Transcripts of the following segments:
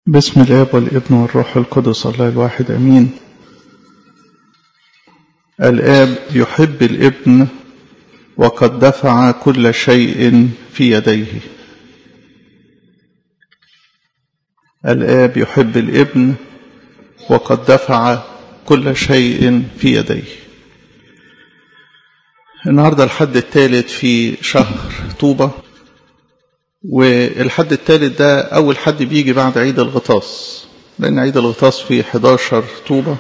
بسم الاب والابن والروح القدس الله الواحد امين الاب يحب الابن وقد دفع كل شيء في يديه الاب يحب الابن وقد دفع كل شيء في يديه النهارده الحد الثالث في شهر طوبه والحد الثالث ده أول حد بيجي بعد عيد الغطاس لأن عيد الغطاس في 11 طوبة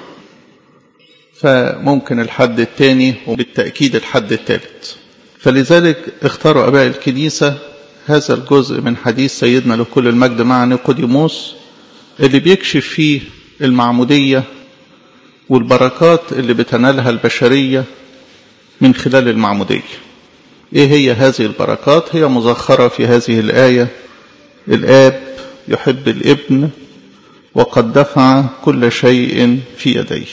فممكن الحد الثاني وبالتأكيد الحد الثالث فلذلك اختاروا أباء الكنيسة هذا الجزء من حديث سيدنا لكل المجد مع نيقوديموس اللي بيكشف فيه المعمودية والبركات اللي بتنالها البشرية من خلال المعمودية ايه هي هذه البركات هي مزخرة في هذه الآية الآب يحب الابن وقد دفع كل شيء في يديه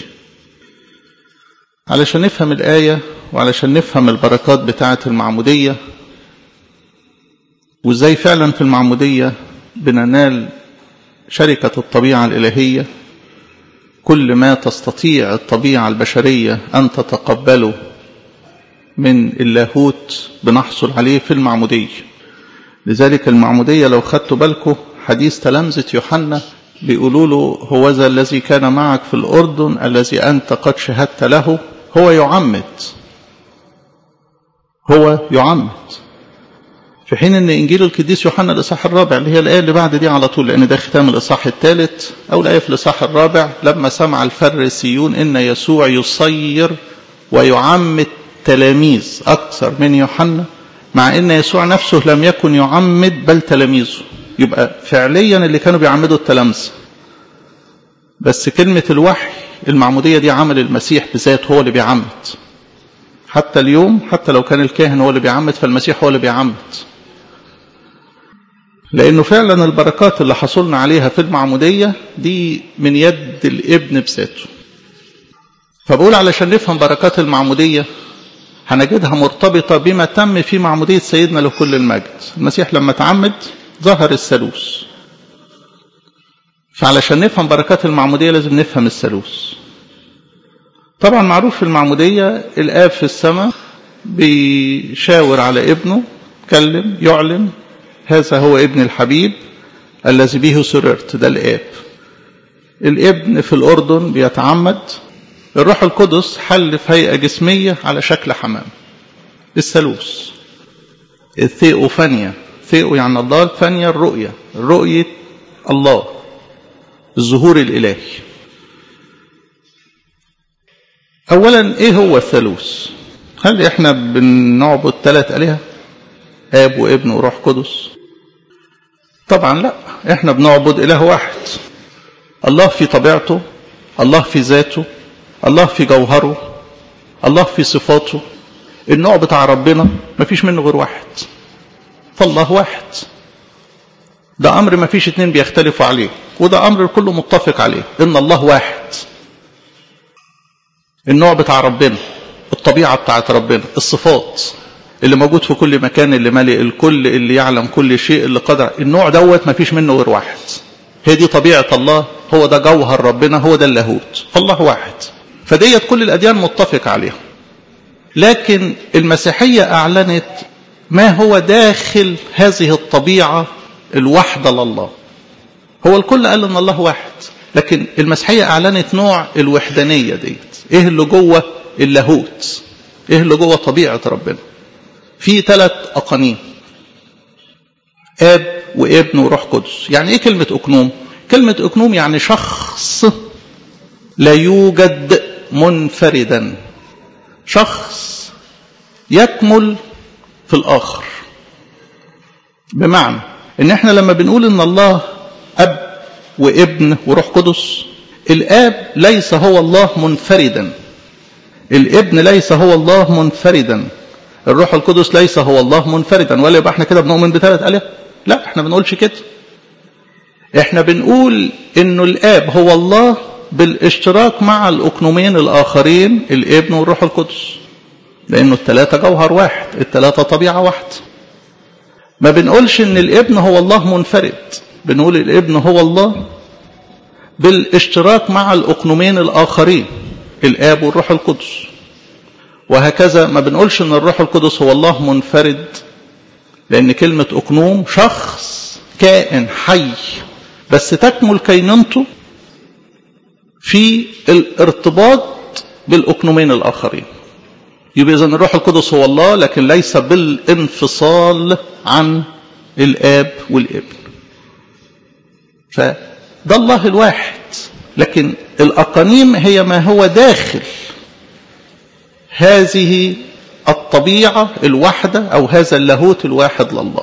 علشان نفهم الآية وعلشان نفهم البركات بتاعة المعمودية وازاي فعلا في المعمودية بننال شركة الطبيعة الإلهية كل ما تستطيع الطبيعة البشرية أن تتقبله من اللاهوت بنحصل عليه في المعمودية لذلك المعمودية لو خدتوا بالكم حديث تلامذة يوحنا بيقولوا له هو ذا الذي كان معك في الأردن الذي أنت قد شهدت له هو يعمد هو يعمد في حين ان انجيل القديس يوحنا الاصحاح الرابع اللي هي الايه اللي بعد دي على طول لان ده ختام الاصحاح الثالث او الايه في الاصحاح الرابع لما سمع الفريسيون ان يسوع يصير ويعمد تلاميذ أكثر من يوحنا مع أن يسوع نفسه لم يكن يعمد بل تلاميذه يبقى فعليا اللي كانوا بيعمدوا التلامذة بس كلمة الوحي المعمودية دي عمل المسيح بذات هو اللي بيعمد حتى اليوم حتى لو كان الكاهن هو اللي بيعمد فالمسيح هو اللي بيعمد لأنه فعلا البركات اللي حصلنا عليها في المعمودية دي من يد الابن بذاته فبقول علشان نفهم بركات المعمودية هنجدها مرتبطة بما تم في معمودية سيدنا لكل المجد المسيح لما تعمد ظهر الثالوث فعلشان نفهم بركات المعمودية لازم نفهم الثالوث طبعا معروف في المعمودية الآب في السماء بيشاور على ابنه كلم يعلن هذا هو ابن الحبيب الذي به سررت ده الآب الابن في الأردن بيتعمد الروح القدس حل في هيئة جسمية على شكل حمام الثالوث الثيوفانيا ثيو يعني الله فانيا الرؤية رؤية الله الظهور الإلهي أولا إيه هو الثالوث هل إحنا بنعبد ثلاث آلهة آب وابن وروح قدس طبعا لا إحنا بنعبد إله واحد الله في طبيعته الله في ذاته الله في جوهره الله في صفاته النوع بتاع ربنا ما فيش منه غير واحد فالله واحد ده أمر ما فيش اتنين بيختلفوا عليه وده أمر الكل متفق عليه إن الله واحد النوع بتاع ربنا الطبيعة بتاعت ربنا الصفات اللي موجود في كل مكان اللي مالئ الكل اللي يعلم كل شيء اللي قدر النوع دوت ما فيش منه غير واحد هي دي طبيعة الله هو ده جوهر ربنا هو ده اللاهوت فالله واحد فديت كل الأديان متفق عليها لكن المسيحية أعلنت ما هو داخل هذه الطبيعة الوحدة لله هو الكل قال أن الله واحد لكن المسيحية أعلنت نوع الوحدانية ديت إيه اللي جوه اللاهوت إيه اللي جوه طبيعة ربنا في ثلاث أقانيم آب وابن وروح قدس يعني إيه كلمة أكنوم كلمة أكنوم يعني شخص لا يوجد منفردا شخص يكمل في الآخر بمعنى ان احنا لما بنقول ان الله اب وابن وروح قدس الاب ليس هو الله منفردا الابن ليس هو الله منفردا الروح القدس ليس هو الله منفردا ولا يبقى احنا كده بنؤمن بثلاث آلهة لا احنا بنقولش كده احنا بنقول انه الاب هو الله بالاشتراك مع الأكنومين الآخرين الابن والروح القدس لأنه الثلاثة جوهر واحد الثلاثة طبيعة واحدة ما بنقولش إن الابن هو الله منفرد بنقول الابن هو الله بالاشتراك مع الأقنومين الآخرين الآب والروح القدس وهكذا ما بنقولش ان الروح القدس هو الله منفرد لأن كلمة أقنوم شخص كائن حي بس تكمل كينونته في الارتباط بالأقنومين الآخرين يبقى إذن الروح القدس هو الله لكن ليس بالانفصال عن الآب والابن فده الله الواحد لكن الأقانيم هي ما هو داخل هذه الطبيعة الواحدة أو هذا اللاهوت الواحد لله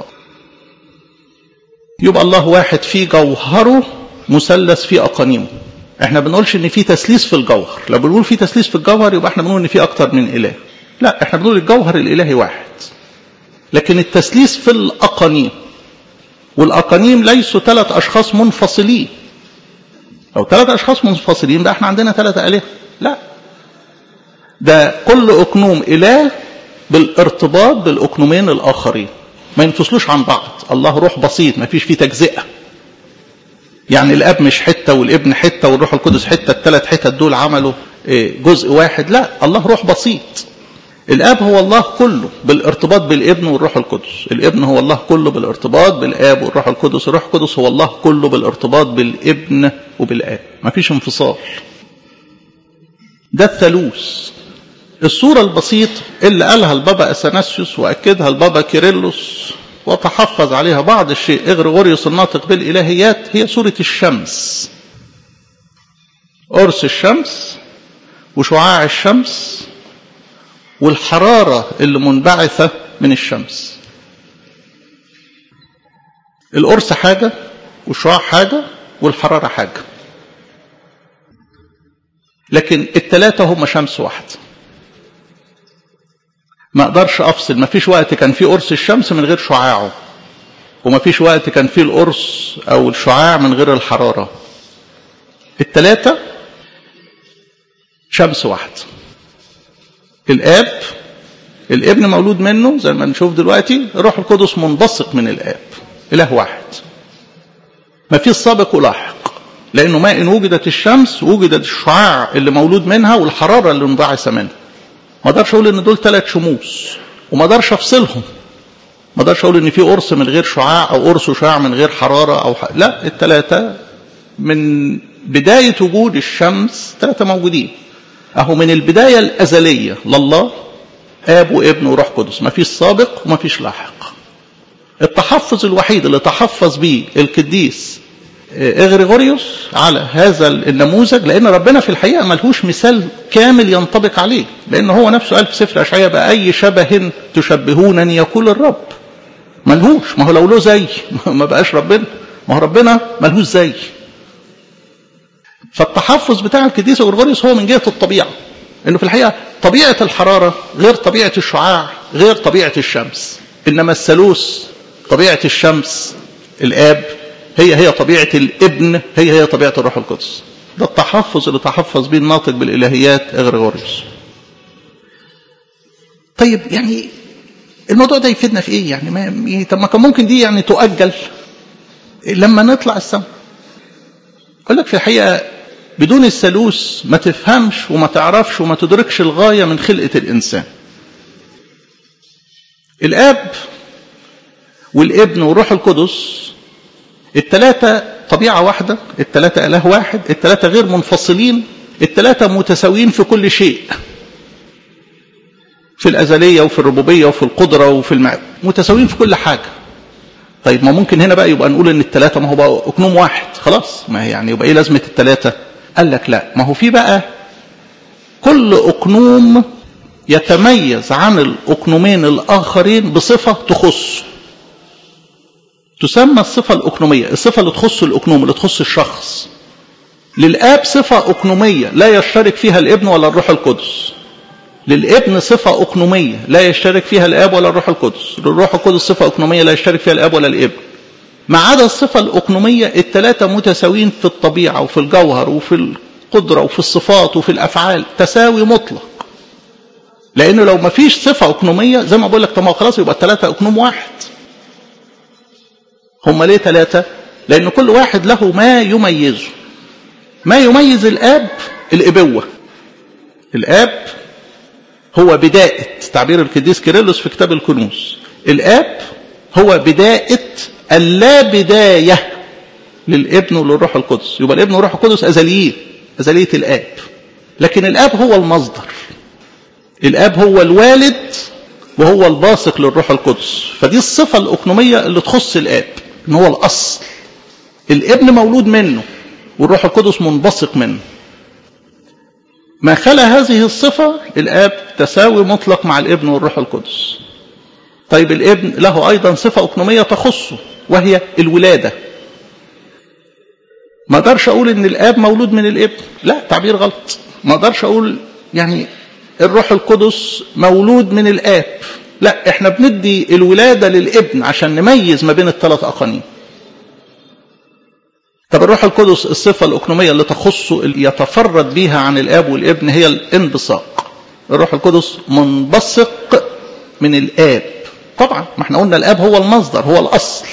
يبقى الله واحد في جوهره مثلث في أقانيمه احنا بنقولش ان في تسليس في الجوهر لو بنقول في تسليس في الجوهر يبقى احنا بنقول ان في اكتر من اله لا احنا بنقول الجوهر الالهي واحد لكن التسليس في الاقانيم والاقانيم ليسوا ثلاث اشخاص منفصلين لو ثلاث اشخاص منفصلين ده احنا عندنا ثلاثة الهه لا ده كل اقنوم اله بالارتباط بالاقنومين الاخرين ما ينفصلوش عن بعض الله روح بسيط ما فيش فيه تجزئه يعني الاب مش حته والابن حته والروح القدس حته الثلاث حتت دول عملوا جزء واحد لا الله روح بسيط الاب هو الله كله بالارتباط بالابن والروح القدس الابن هو الله كله بالارتباط بالاب والروح القدس الروح القدس هو الله كله بالارتباط بالابن وبالاب ما فيش انفصال ده الثالوث الصورة البسيطة اللي قالها البابا أثناسيوس وأكدها البابا كيرلس وتحفظ عليها بعض الشيء إغريغوريوس الناطق بالإلهيات هي صورة الشمس قرص الشمس وشعاع الشمس والحرارة اللي منبعثة من الشمس القرص حاجة والشعاع حاجة والحرارة حاجة لكن التلاتة هم شمس واحدة ما اقدرش افصل ما فيش وقت كان في قرص الشمس من غير شعاعه وما فيش وقت كان في القرص او الشعاع من غير الحرارة التلاتة شمس واحدة الاب الابن مولود منه زي ما نشوف دلوقتي الروح القدس منبثق من الاب اله واحد ما فيش سابق ولاحق لانه ما ان وجدت الشمس وجدت الشعاع اللي مولود منها والحراره اللي انبعث منها ما اقدرش اقول ان دول ثلاث شموس وما اقدرش افصلهم ما اقدرش اقول ان في قرص من غير شعاع او قرص وشعاع من غير حراره او ح... لا الثلاثه من بدايه وجود الشمس ثلاثه موجودين اهو من البدايه الازليه لله اب وابن وروح قدس ما فيش سابق وما فيش لاحق التحفظ الوحيد اللي تحفظ به القديس اغريغوريوس على هذا النموذج لان ربنا في الحقيقه ملهوش مثال كامل ينطبق عليه لان هو نفسه قال في سفر اشعياء باي شبه تشبهونني يقول الرب ملهوش ما هو لو له زي ما بقاش ربنا ما هو ربنا ملهوش زي فالتحفظ بتاع القديس اغريغوريوس هو من جهه الطبيعه انه في الحقيقه طبيعه الحراره غير طبيعه الشعاع غير طبيعه الشمس انما الثالوث طبيعه الشمس الاب هي هي طبيعة الابن هي هي طبيعة الروح القدس ده التحفظ اللي تحفظ به الناطق بالإلهيات إغريغوريوس طيب يعني الموضوع ده يفيدنا في ايه يعني ما طب ما كان ممكن دي يعني تؤجل لما نطلع السماء اقول لك في الحقيقه بدون الثالوث ما تفهمش وما تعرفش وما تدركش الغايه من خلقه الانسان الاب والابن والروح القدس الثلاثة طبيعة واحدة الثلاثة إله واحد الثلاثة غير منفصلين الثلاثة متساويين في كل شيء في الأزلية وفي الربوبية وفي القدرة وفي المعرفة متساويين في كل حاجة طيب ما ممكن هنا بقى يبقى نقول ان الثلاثة ما هو بقى أقنوم واحد خلاص ما هي يعني يبقى ايه لازمة الثلاثة قال لك لا ما هو في بقى كل أقنوم يتميز عن الأقنومين الآخرين بصفة تخصه تسمى الصفة الأقنومية الصفة اللي تخص الأقنوم اللي تخص الشخص للآب صفة أقنومية لا يشترك فيها الابن ولا الروح القدس للابن صفة أقنومية لا يشترك فيها الآب ولا الروح القدس للروح القدس صفة أقنومية لا يشترك فيها الآب ولا الابن ما عدا الصفة الأقنومية الثلاثة متساويين في الطبيعة وفي الجوهر وفي القدرة وفي الصفات وفي الأفعال تساوي مطلق لأنه لو ما فيش صفة أقنومية زي ما بقول لك طب خلاص يبقى الثلاثة أقنوم واحد هم ليه ثلاثة لأن كل واحد له ما يميزه ما يميز الآب الإبوة الآب هو بداية تعبير القديس كيرلس في كتاب الكنوز الآب هو بداية اللا بداية للابن وللروح القدس يبقى الابن والروح القدس أزليين أزلية الآب لكن الآب هو المصدر الآب هو الوالد وهو الباسق للروح القدس فدي الصفة الأقنومية اللي تخص الآب إن هو الأصل الابن مولود منه والروح القدس منبثق منه ما خلا هذه الصفة الآب تساوي مطلق مع الابن والروح القدس طيب الابن له أيضا صفة أقنومية تخصه وهي الولادة ما اقدرش أقول إن الآب مولود من الابن لا تعبير غلط ما اقدرش أقول يعني الروح القدس مولود من الآب لا احنا بندي الولادة للابن عشان نميز ما بين الثلاث أقانيم طب الروح القدس الصفة الأقنومية اللي تخصه اللي يتفرد بها عن الآب والابن هي الانبثاق الروح القدس منبثق من الآب طبعا ما احنا قلنا الآب هو المصدر هو الأصل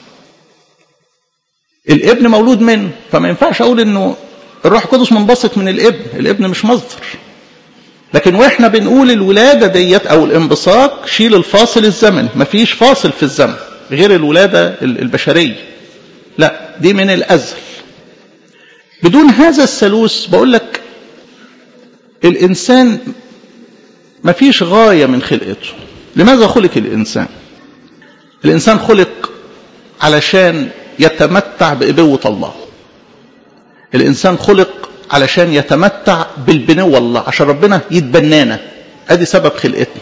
الابن مولود منه فما ينفعش أقول إنه الروح القدس منبثق من الابن الابن مش مصدر لكن واحنا بنقول الولادة ديت أو الانبثاق شيل الفاصل الزمن مفيش فاصل في الزمن غير الولادة البشرية لا دي من الأزل بدون هذا الثالوث بقول لك الإنسان مفيش غاية من خلقته لماذا خلق الإنسان الإنسان خلق علشان يتمتع بإبوة الله الإنسان خلق علشان يتمتع بالبنوة الله عشان ربنا يتبنانا ادي سبب خلقتنا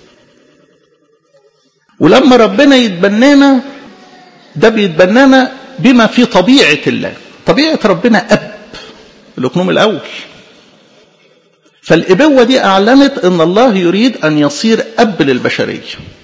ولما ربنا يتبنانا ده بيتبنانا بما في طبيعة الله طبيعة ربنا أب الأقنوم الأول فالإبوة دي أعلنت أن الله يريد أن يصير أب للبشرية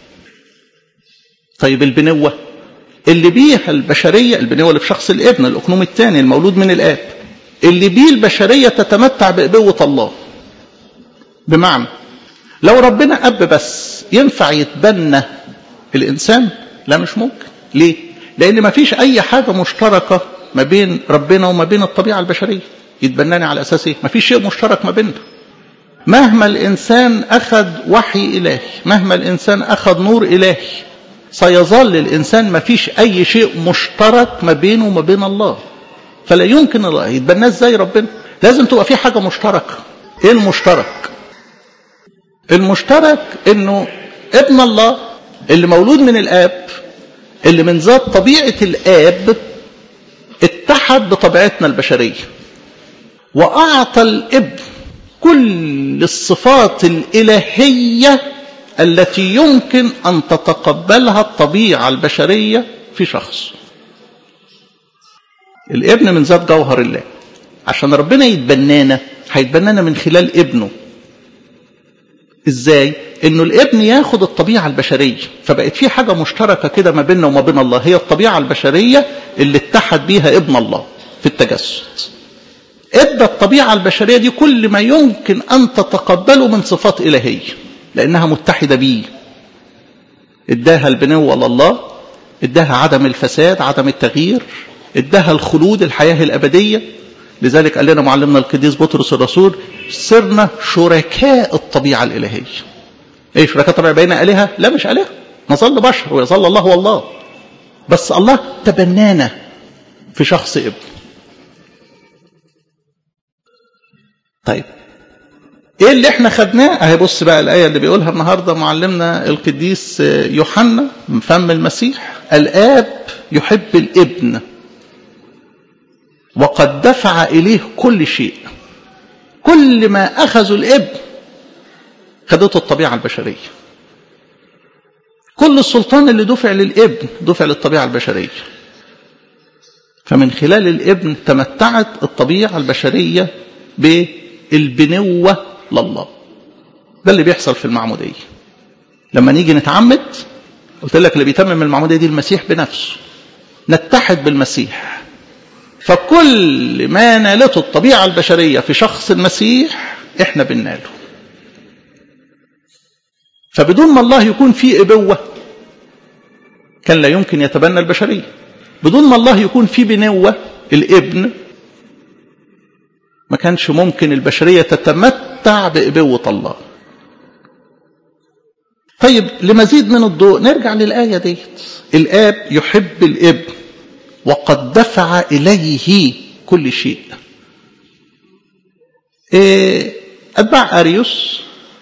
طيب البنوة اللي بيها البشرية البنوة اللي في شخص الابن الأقنوم الثاني المولود من الآب اللي بيه البشرية تتمتع بإبوة الله بمعنى لو ربنا أب بس ينفع يتبنى الإنسان لا مش ممكن ليه لأن ما فيش أي حاجة مشتركة ما بين ربنا وما بين الطبيعة البشرية يتبناني على أساس إيه ما فيش شيء مشترك ما بيننا مهما الإنسان أخذ وحي إلهي مهما الإنسان أخذ نور إلهي سيظل الإنسان ما فيش أي شيء مشترك ما بينه وما بين الله فلا يمكن الله يتبناه ازاي ربنا لازم تبقى في حاجة مشتركة ايه المشترك المشترك انه ابن الله اللي مولود من الاب اللي من ذات طبيعة الاب اتحد بطبيعتنا البشرية واعطى الابن كل الصفات الالهية التي يمكن ان تتقبلها الطبيعة البشرية في شخص الابن من ذات جوهر الله عشان ربنا يتبنانا هيتبنانا من خلال ابنه ازاي انه الابن ياخد الطبيعه البشريه فبقت في حاجه مشتركه كده ما بيننا وما بين الله هي الطبيعه البشريه اللي اتحد بيها ابن الله في التجسد ادى الطبيعه البشريه دي كل ما يمكن ان تتقبله من صفات الهيه لانها متحده بيه اداها البنوه لله اداها عدم الفساد عدم التغيير اداها الخلود الحياة الأبدية لذلك قال لنا معلمنا القديس بطرس الرسول صرنا شركاء الطبيعة الإلهية ايه شركاء الطبيعة بين آلهة لا مش آلهة نظل بشر ويظل الله هو الله بس الله تبنانا في شخص ابن طيب ايه اللي احنا خدناه اهي بص بقى الايه اللي بيقولها النهارده معلمنا القديس يوحنا من فم المسيح الاب يحب الابن وقد دفع إليه كل شيء كل ما أخذوا الابن خدته الطبيعة البشرية كل السلطان اللي دفع للابن دفع للطبيعة البشرية فمن خلال الابن تمتعت الطبيعة البشرية بالبنوة لله ده اللي بيحصل في المعمودية لما نيجي نتعمد قلت لك اللي بيتمم المعمودية دي المسيح بنفسه نتحد بالمسيح فكل ما نالته الطبيعة البشرية في شخص المسيح احنا بنناله فبدون ما الله يكون في ابوة كان لا يمكن يتبنى البشرية بدون ما الله يكون في بنوة الابن ما كانش ممكن البشرية تتمتع بإبوة الله طيب لمزيد من الضوء نرجع للآية ديت الآب يحب الابن وقد دفع إليه كل شيء إيه أتباع أريوس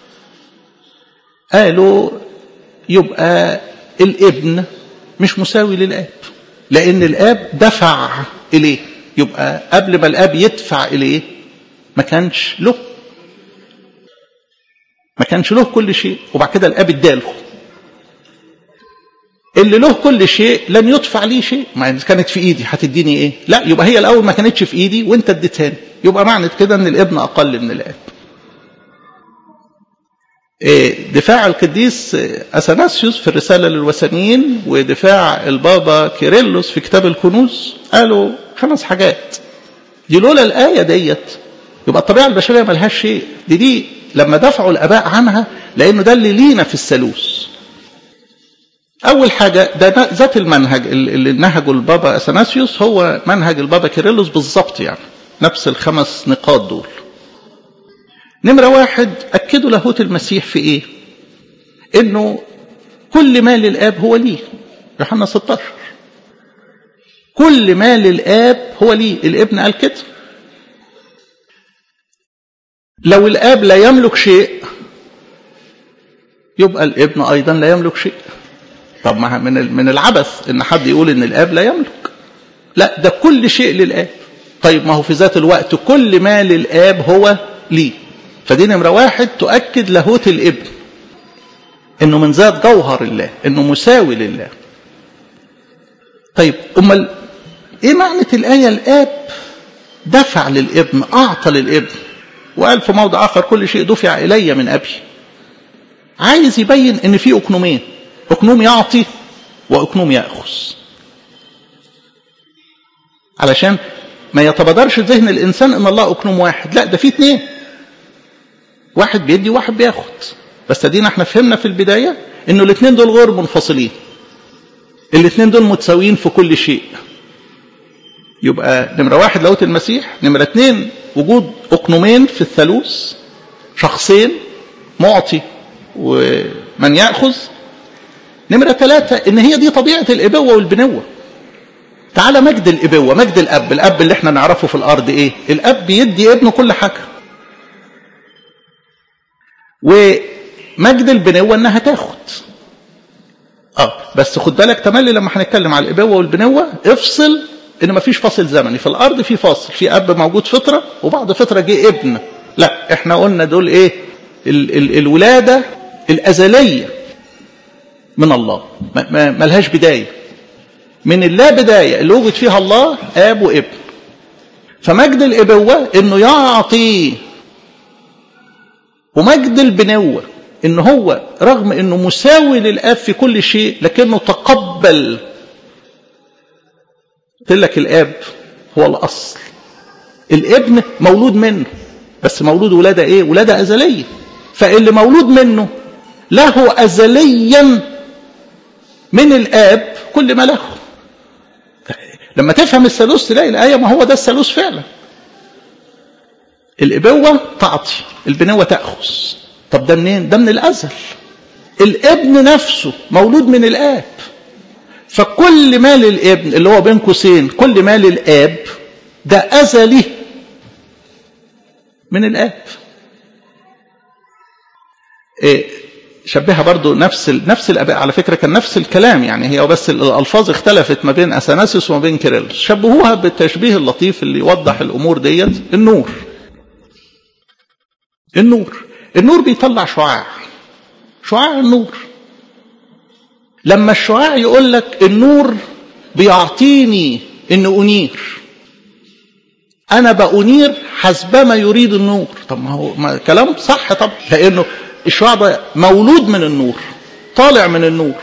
قالوا يبقى الابن مش مساوي للآب لأن الآب دفع إليه يبقى قبل ما الآب يدفع إليه ما كانش له ما كانش له كل شيء وبعد كده الآب اداله اللي له كل شيء لن يدفع ليه شيء ما كانت في ايدي هتديني ايه لا يبقى هي الاول ما كانتش في ايدي وانت اديتها يبقى معنى كده ان الابن اقل من الاب دفاع القديس اثناسيوس في الرساله للوثنيين ودفاع البابا كيرلس في كتاب الكنوز قالوا خمس حاجات دي لولا الايه ديت يبقى الطبيعه البشريه ملهاش شيء دي دي لما دفعوا الاباء عنها لانه ده اللي لينا في الثالوث أول حاجة ده ذات المنهج اللي نهجه البابا أثناسيوس هو منهج البابا كيرلس بالظبط يعني نفس الخمس نقاط دول نمرة واحد أكدوا لاهوت المسيح في إيه؟ إنه كل ما للآب هو ليه يوحنا 16 كل ما للآب هو ليه الابن قال كده لو الآب لا يملك شيء يبقى الابن أيضا لا يملك شيء طب ما من من العبث ان حد يقول ان الاب لا يملك لا ده كل شيء للاب طيب ما هو في ذات الوقت كل ما للاب هو ليه فدي نمره واحد تؤكد لاهوت الابن انه من ذات جوهر الله انه مساوي لله طيب امال ايه معنى الايه الاب دفع للابن اعطى للابن وقال في موضع اخر كل شيء دفع الي من ابي عايز يبين ان في اقنومين اقنوم يعطي واقنوم ياخذ علشان ما يتبادرش ذهن الانسان ان الله اقنوم واحد لا ده في اثنين واحد بيدي وواحد بياخد بس ادينا احنا فهمنا في البدايه انه الاثنين دول غير منفصلين الاثنين دول متساويين في كل شيء يبقى نمره واحد لاهوت المسيح نمره اثنين وجود اقنومين في الثالوث شخصين معطي ومن ياخذ نمرة ثلاثة إن هي دي طبيعة الإبوة والبنوة تعالى مجد الإبوة مجد الأب الأب اللي احنا نعرفه في الأرض إيه الأب يدي ابنه كل حاجة ومجد البنوة إنها تاخد اه بس خد بالك تملي لما هنتكلم على الإبوة والبنوة افصل إن مفيش فاصل زمني في الأرض في فاصل في أب موجود فترة وبعد فترة جه ابن لا احنا قلنا دول إيه ال ال الولادة الأزلية من الله ما ملهاش بداية من اللا بداية اللي وجد فيها الله آب وابن فمجد الإبوة إنه يعطي ومجد البنوة إن هو رغم إنه مساوي للآب في كل شيء لكنه تقبل قلت لك الآب هو الأصل الابن مولود منه بس مولود ولادة إيه؟ ولادة أزلية فاللي مولود منه له أزليا من الآب كل ما له لما تفهم الثالوث تلاقي الآية ما هو ده الثالوث فعلا الإبوة تعطي البنوة تأخذ طب ده منين ده من الأزل الابن نفسه مولود من الآب فكل ما للابن اللي هو بين قوسين كل ما للآب ده أزلي من الآب إيه شبهها برضو نفس ال... نفس الاباء على فكره كان نفس الكلام يعني هي بس الالفاظ اختلفت ما بين اثناسيوس وما بين كيرلس شبهوها بالتشبيه اللطيف اللي يوضح الامور ديت النور النور النور بيطلع شعاع شعاع النور لما الشعاع يقول لك النور بيعطيني ان انير انا بانير حسبما يريد النور طب ما هو ما كلام صح طب لانه الشعاع ده مولود من النور طالع من النور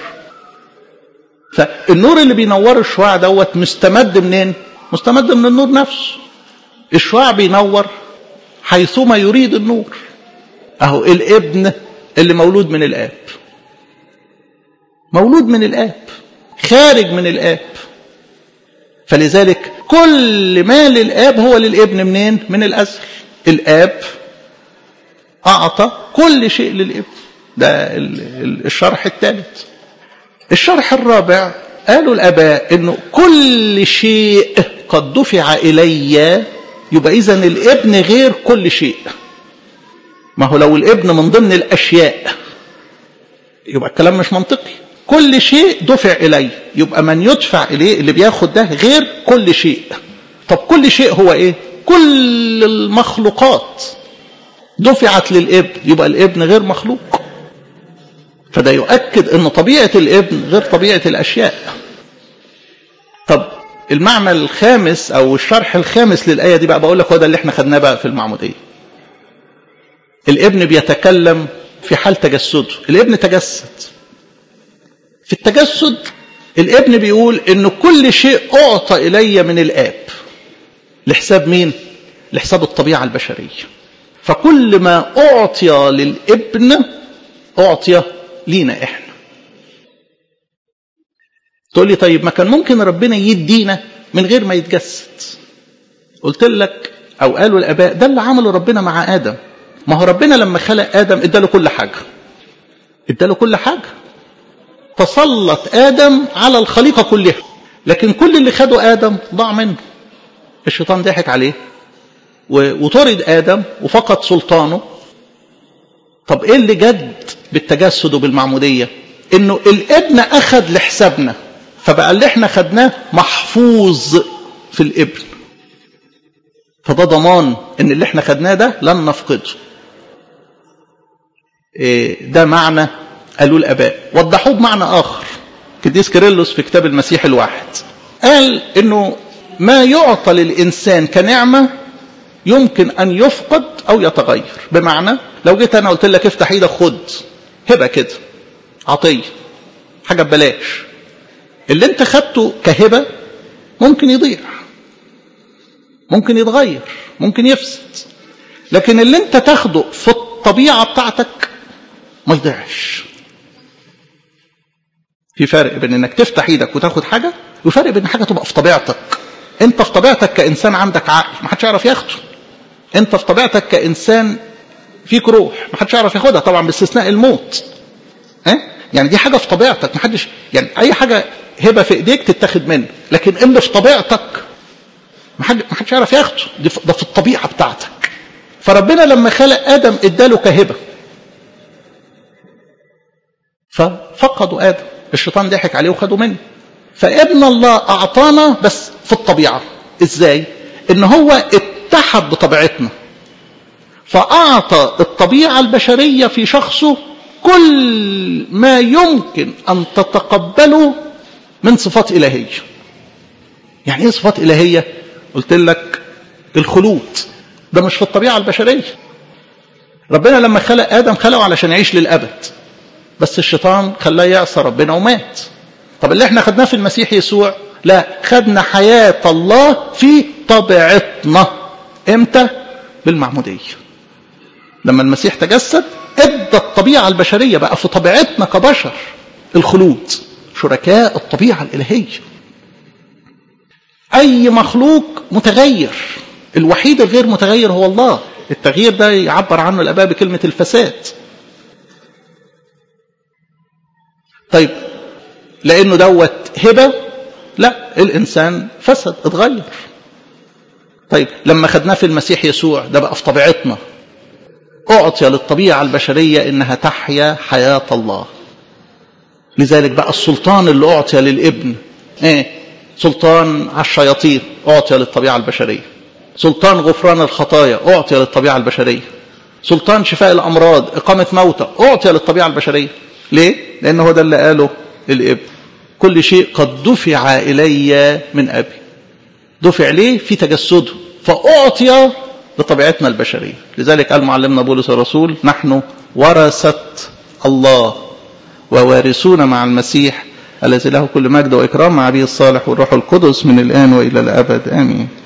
فالنور اللي بينور الشعاع دوت مستمد منين مستمد من النور نفسه الشعاع بينور حيثما يريد النور اهو الابن اللي مولود من الاب مولود من الاب خارج من الاب فلذلك كل ما للآب هو للابن منين من الأزل الآب أعطى كل شيء للابن ده الشرح الثالث الشرح الرابع قالوا الآباء أنه كل شيء قد دفع إلي يبقى إذا الابن غير كل شيء ما هو لو الابن من ضمن الأشياء يبقى الكلام مش منطقي كل شيء دفع إلي يبقى من يدفع إليه اللي بياخد ده غير كل شيء طب كل شيء هو إيه كل المخلوقات دفعت للابن يبقى الابن غير مخلوق فده يؤكد ان طبيعة الابن غير طبيعة الاشياء طب المعنى الخامس او الشرح الخامس للآية دي بقى بقول لك هو ده اللي احنا خدناه بقى في المعمودية الابن بيتكلم في حال تجسده الابن تجسد في التجسد الابن بيقول ان كل شيء اعطى الي من الاب لحساب مين لحساب الطبيعة البشرية فكل ما اعطي للابن اعطي لينا احنا تقول لي طيب ما كان ممكن ربنا يدينا من غير ما يتجسد قلت لك او قالوا الاباء ده اللي عمله ربنا مع ادم ما هو ربنا لما خلق ادم اداله كل حاجه اداله كل حاجه تسلط ادم على الخليقه كلها لكن كل اللي خده ادم ضاع منه الشيطان ضحك عليه وطرد ادم وفقد سلطانه طب ايه اللي جد بالتجسد وبالمعموديه انه الابن اخذ لحسابنا فبقى اللي احنا خدناه محفوظ في الابن فده ضمان ان اللي احنا خدناه ده لن نفقده إيه ده معنى قالوا الاباء وضحوه بمعنى اخر قديس كيرلس في كتاب المسيح الواحد قال انه ما يعطى للانسان كنعمه يمكن ان يفقد او يتغير بمعنى لو جيت انا قلت لك افتح ايدك خد هبه كده عطيه حاجه ببلاش اللي انت خدته كهبه ممكن يضيع ممكن يتغير ممكن يفسد لكن اللي انت تاخده في الطبيعه بتاعتك ما يضيعش في فرق بين انك تفتح ايدك وتاخد حاجه وفرق بين حاجه تبقى في طبيعتك انت في طبيعتك كانسان عندك عقل ما حدش يعرف ياخده انت في طبيعتك كانسان فيك روح ما حدش يعرف ياخدها طبعا باستثناء الموت ها أه؟ يعني دي حاجه في طبيعتك ما حدش يعني اي حاجه هبه في ايديك تتاخد منك لكن اللي في طبيعتك ما حد ما حدش يعرف ياخده ده في الطبيعه بتاعتك فربنا لما خلق ادم اداله كهبه ففقدوا ادم الشيطان ضحك عليه وخده منه فابن الله اعطانا بس في الطبيعه ازاي ان هو اتحد بطبيعتنا فاعطى الطبيعه البشريه في شخصه كل ما يمكن ان تتقبله من صفات الهيه يعني ايه صفات الهيه قلت لك الخلود ده مش في الطبيعه البشريه ربنا لما خلق ادم خلقه علشان يعيش للابد بس الشيطان خلاه يعصى ربنا ومات طب اللي احنا خدناه في المسيح يسوع لا خدنا حياة الله في طبيعتنا امتى بالمعمودية لما المسيح تجسد ادى الطبيعة البشرية بقى في طبيعتنا كبشر الخلود شركاء الطبيعة الإلهية أي مخلوق متغير الوحيد الغير متغير هو الله التغيير ده يعبر عنه الآباء بكلمة الفساد طيب لانه دوت هبه لا الانسان فسد اتغير طيب لما خدناه في المسيح يسوع ده بقى في طبيعتنا اعطي للطبيعه البشريه انها تحيا حياه الله لذلك بقى السلطان اللي اعطي للابن ايه سلطان على الشياطين اعطي للطبيعه البشريه سلطان غفران الخطايا اعطي للطبيعه البشريه سلطان شفاء الامراض اقامه موتى اعطي للطبيعه البشريه ليه لان هو ده اللي قاله الابن كل شيء قد دفع إلي من أبي دفع ليه في تجسده فأعطي لطبيعتنا البشرية لذلك قال معلمنا بولس الرسول نحن ورثة الله ووارثون مع المسيح الذي له كل مجد وإكرام مع أبيه الصالح والروح القدس من الآن وإلى الأبد آمين